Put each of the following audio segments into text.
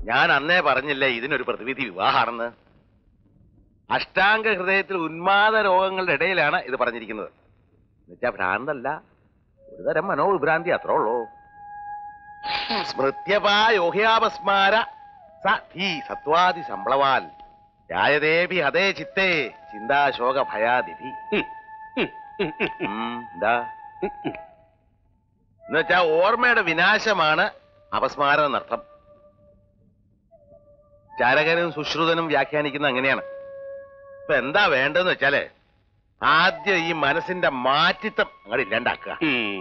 ഞാൻ അന്നേ പറഞ്ഞില്ലേ ഇതിനൊരു പ്രതിവിധി വിവാഹമാണെന്ന് അഷ്ടാംഗ ഹൃദയത്തിൽ ഉന്മാദ രോഗങ്ങളുടെ ഇടയിലാണ് ഇത് പറഞ്ഞിരിക്കുന്നത് എന്നുവെച്ചാ ഭ്രാന്തല്ല ഒരുതരം മനോവിഭ്രാന്തി അത്രേ ഉള്ളൂ സ്മൃത്യപായോഹ്യാപസ്മാര സ ധീ സത്വാദി സംപ്ലവാൽ യായദേവി ഹതേ ചിത്തേ ചിന്താശോക ഭയാദിഭി ഉം, എന്താ എന്നുവെച്ചാ ഓർമ്മയുടെ വിനാശമാണ് അപസ്മാരം എന്നർത്ഥം ചാരകനും സുശ്രുതനും വ്യാഖ്യാനിക്കുന്ന അങ്ങനെയാണ് ഇപ്പൊ എന്താ വേണ്ടതെന്ന് വെച്ചാല് ആദ്യം ഈ മനസ്സിന്റെ മാറ്റിത്തം അങ്ങോട്ട് ഇല്ലാണ്ടാക്കുക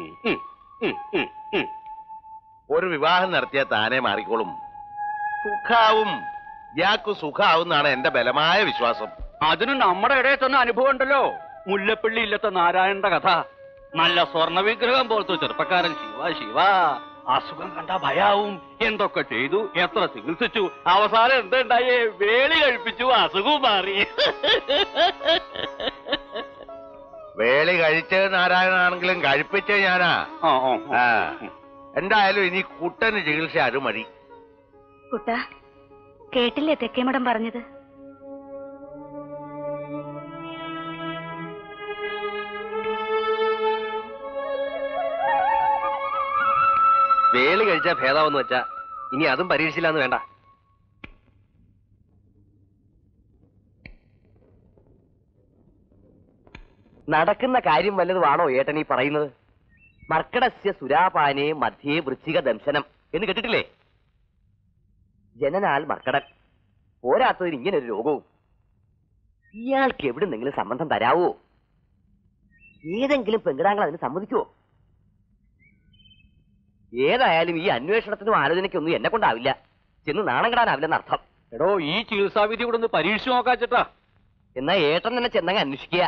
ഒരു വിവാഹം നടത്തിയാൽ താനെ മാറിക്കോളും സുഖാവും ഇയാൾക്ക് സുഖാവും എന്നാണ് എന്റെ ബലമായ വിശ്വാസം അതിന് നമ്മുടെ ഇടയിൽ തന്നെ അനുഭവം ഉണ്ടല്ലോ മുല്ലപ്പള്ളി ഇല്ലത്തെ നാരായണന്റെ കഥ നല്ല സ്വർണ്ണ വിഗ്രഹം പോലത്തെ ചെറുപ്പക്കാരൻ ശിവ ശിവ അസുഖം കണ്ട ഭയാവും എന്തൊക്കെ ചെയ്തു എത്ര ചികിത്സിച്ചു അവസാനം എന്തുണ്ടായേ വേളി കഴിപ്പിച്ചു അസുഖവും മാറി വേളി കഴിച്ചത് നാരായണനാണെങ്കിലും കഴിപ്പിച്ചത് ഞാനാ ആ, ആ, ആ. ആ. എന്തായാലും ഇനി കുട്ടന് ചികിത്സ അത് മതി കുട്ട കേട്ടില്ലേ തെക്കേമടം പറഞ്ഞത് വേളി കഴിച്ചാ ഭേദാവെന്ന് വെച്ചാ ഇനി അതും പരീക്ഷിച്ചില്ലാന്ന് വേണ്ട നടക്കുന്ന കാര്യം വല്ലതുമാണോ ഏട്ടൻ ഈ പറയുന്നത് മർക്കടസ്യ സുരാപാനെ മധ്യേ വൃശ്ചിക ദംശനം എന്ന് കേട്ടിട്ടില്ലേ ജനനാൽ മർക്കടൻ പോരാത്തതിന് ഇങ്ങനെ ഒരു രോഗവും ഇയാൾക്ക് എവിടുന്നെങ്കിലും സംബന്ധം തരാവോ ഏതെങ്കിലും പെങ്കിടാങ്ങൾ അതിന് സമ്മതിക്കുവോ ഏതായാലും ഈ അന്വേഷണത്തിനും ആലോചനയ്ക്കൊന്നും എന്നെ കൊണ്ടാവില്ല ചെന്ന് നാണം കെടാനാവില്ലെന്ന് അർത്ഥം എടോ ഈ ചികിത്സാവിധി കൂടെ ഒന്ന് പരീക്ഷിച്ചു നോക്കാച്ചിട്ടാ എന്നാ ഏട്ടൻ തന്നെ ചെന്നങ്ങ് അന്വേഷിക്കുക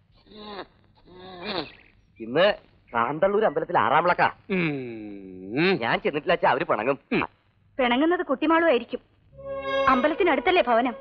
ഇന്ന് കാന്തള്ളൂർ അമ്പലത്തിൽ ആറാം വിളക്കാ ഞാൻ ചെന്നിട്ടില്ല വെച്ചാ അവര് പണങ്ങും പിണങ്ങുന്നത് കുട്ടിമാളും ആയിരിക്കും അമ്പലത്തിനടുത്തല്ലേ ഭവനം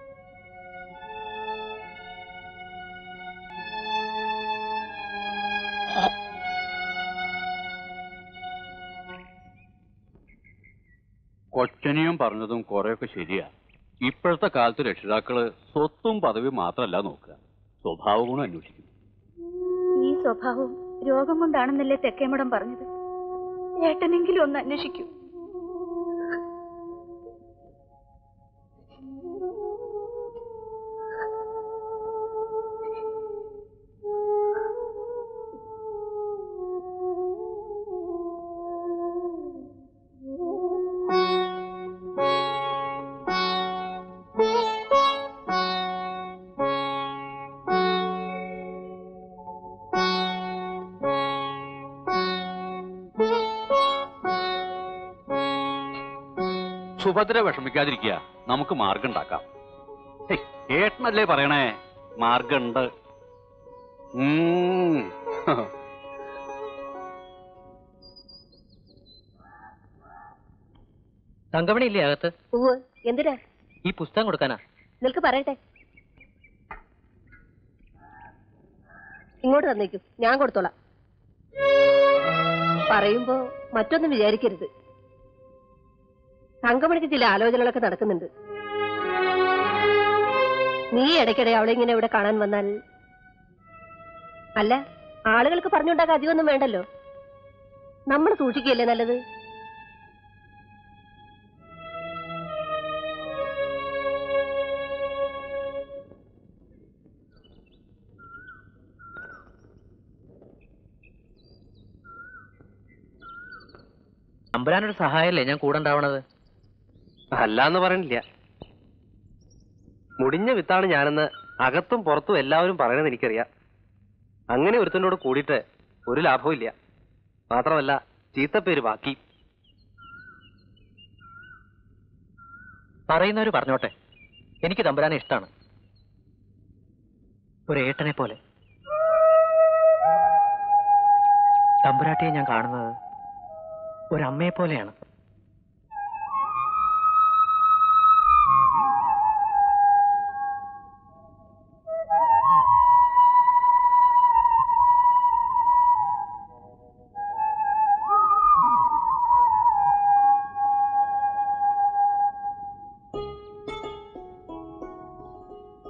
കൊച്ചനിയും പറഞ്ഞതും കുറെയൊക്കെ ശരിയാ ഇപ്പോഴത്തെ കാലത്ത് രക്ഷിതാക്കള് സ്വത്തും പദവിയും മാത്രമല്ല നോക്കുക സ്വഭാവ ഗുണം അന്വേഷിക്കും ഈ സ്വഭാവം രോഗം കൊണ്ടാണെന്നല്ലേ തെക്കേമടം പറഞ്ഞത് ഏട്ടനെങ്കിലും ഒന്ന് അന്വേഷിക്കൂ സുഭദ്ര വിഷമിക്കാതിരിക്കുക നമുക്ക് മാർഗം ഉണ്ടാക്കാം ഹേയ്, ഏട്ടനല്ലേ പറയണേ മാർഗമുണ്ട് ഉം. തങ്കമണി ഇല്ലേ അകത്ത് ഉവ്വ് എന്തിനാ ഈ പുസ്തകം കൊടുക്കാനാ നിനക്ക് പറയട്ടെ ഇങ്ങോട്ട് തന്നേക്കും ഞാൻ കൊടുത്തോളാം പറയുമ്പോ മറ്റൊന്നും വിചാരിക്കരുത് തങ്കമണിക്ക് ചില ആലോചനകളൊക്കെ നടക്കുന്നുണ്ട് നീ ഇടയ്ക്കിടെ അവളെ ഇങ്ങനെ ഇവിടെ കാണാൻ വന്നാൽ അല്ല ആളുകൾക്ക് പറഞ്ഞുണ്ടാക്കാൻ അധികമൊന്നും വേണ്ടല്ലോ നമ്മൾ സൂക്ഷിക്കുകയല്ലേ നല്ലത് അമ്പരാനൊരു സഹായമല്ലേ ഞാൻ കൂടെ ഉണ്ടാവണത് അല്ലാന്ന് പറയണില്ല മുടിഞ്ഞ വിത്താണ് ഞാനെന്ന് അകത്തും പുറത്തും എല്ലാവരും പറയണെന്ന് എനിക്കറിയാം അങ്ങനെ ഒരുത്തനോട് കൂടിയിട്ട് ഒരു ലാഭവും ഇല്ല മാത്രമല്ല ചീത്തപ്പേര് ബാക്കി പറയുന്നവര് പറഞ്ഞോട്ടെ എനിക്ക് തമ്പുരാനെ ഇഷ്ടമാണ് ഒരു ഏട്ടനെ പോലെ തമ്പുരാട്ടിയെ ഞാൻ കാണുന്നത് ഒരമ്മയെ പോലെയാണ്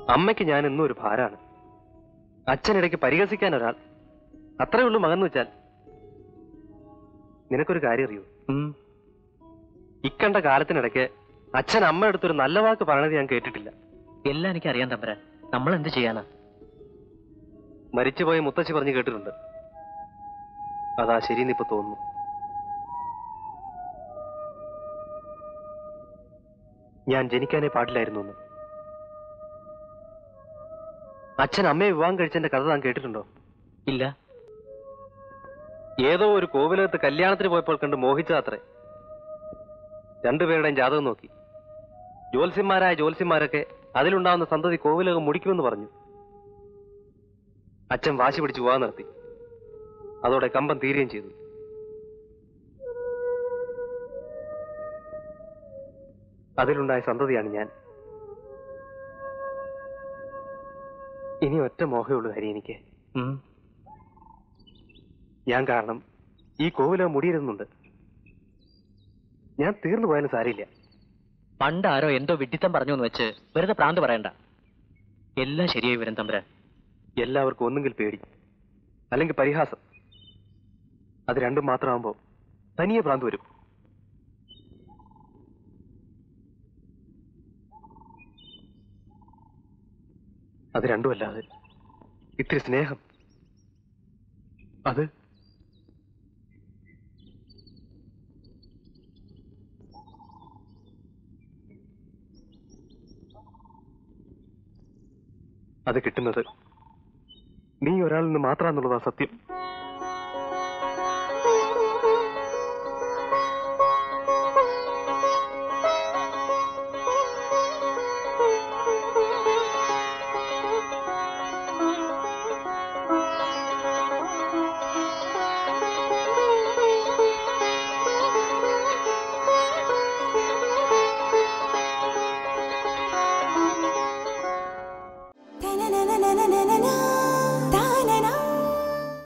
അമ്മയ്ക്ക് ഞാൻ എന്നും ഒരു ഭാരാണ് അച്ഛനിടയ്ക്ക് പരിഹസിക്കാൻ ഒരാൾ അത്രേ ഉള്ളൂ മകൻ എന്ന് വെച്ചാൽ നിനക്കൊരു കാര്യം അറിയൂ ഇക്കണ്ട കാലത്തിനിടയ്ക്ക് അച്ഛൻ അമ്മ അടുത്തൊരു നല്ല വാക്ക് പറയണത് ഞാൻ കേട്ടിട്ടില്ല എല്ലാം എനിക്ക് അറിയാൻ തമ്പുരാൻ നമ്മൾ എന്ത് ചെയ്യാനാ മരിച്ചുപോയ മുത്തശ്ശി പറഞ്ഞു കേട്ടിട്ടുണ്ട് അതാ ശരിയെന്ന് ഇപ്പൊ തോന്നുന്നു ഞാൻ ജനിക്കാനേ പാടില്ലായിരുന്നു എന്ന് അച്ഛൻ അമ്മയെ വിവാഹം കഴിച്ചതിന്റെ കഥ താൻ കേട്ടിട്ടുണ്ടോ ഇല്ല ഏതോ ഒരു കോവിലകത്ത് കല്യാണത്തിന് പോയപ്പോൾ കണ്ട് മോഹിച്ചതാത്രേ രണ്ടുപേരുടെയും ജാതകം നോക്കി ജ്യോത്സ്യന്മാരായ ജ്യോത്സ്യന്മാരൊക്കെ അതിലുണ്ടാവുന്ന സന്തതി കോവിലകം മുടിക്കുമെന്ന് പറഞ്ഞു അച്ഛൻ വാശി പിടിച്ച് വിവാഹം നടത്തി അതോടെ കമ്പം തീരുകയും ചെയ്തു അതിലുണ്ടായ സന്തതിയാണ് ഞാൻ ഇനി ഒറ്റ മോഹമുള്ളൂ ഹരി എനിക്ക് ഉം. ഞാൻ കാരണം ഈ കോവിലകം മുടിയിരുന്നുണ്ട് ഞാൻ തീർന്നു പോയാലും സാരിയില്ല പണ്ട് ആരോ എന്തോ വിഡിത്തം പറഞ്ഞു എന്ന് വെച്ച് വെറുതെ പ്രാന്ത് പറയണ്ട എല്ലാം ശരിയായി വരും തമ്പുരാൻ എല്ലാവർക്കും ഒന്നുകിൽ പേടി അല്ലെങ്കിൽ പരിഹാസം അത് രണ്ടും മാത്രമാകുമ്പോ തനിയെ ഭ്രാന്ത് വരും അത് രണ്ടുമല്ലാതെ ഇത്തിരി സ്നേഹം അത് അത് കിട്ടുന്നത് നീ ഒരാളിൽ നിന്ന് മാത്രമാണെന്നുള്ളതാ സത്യം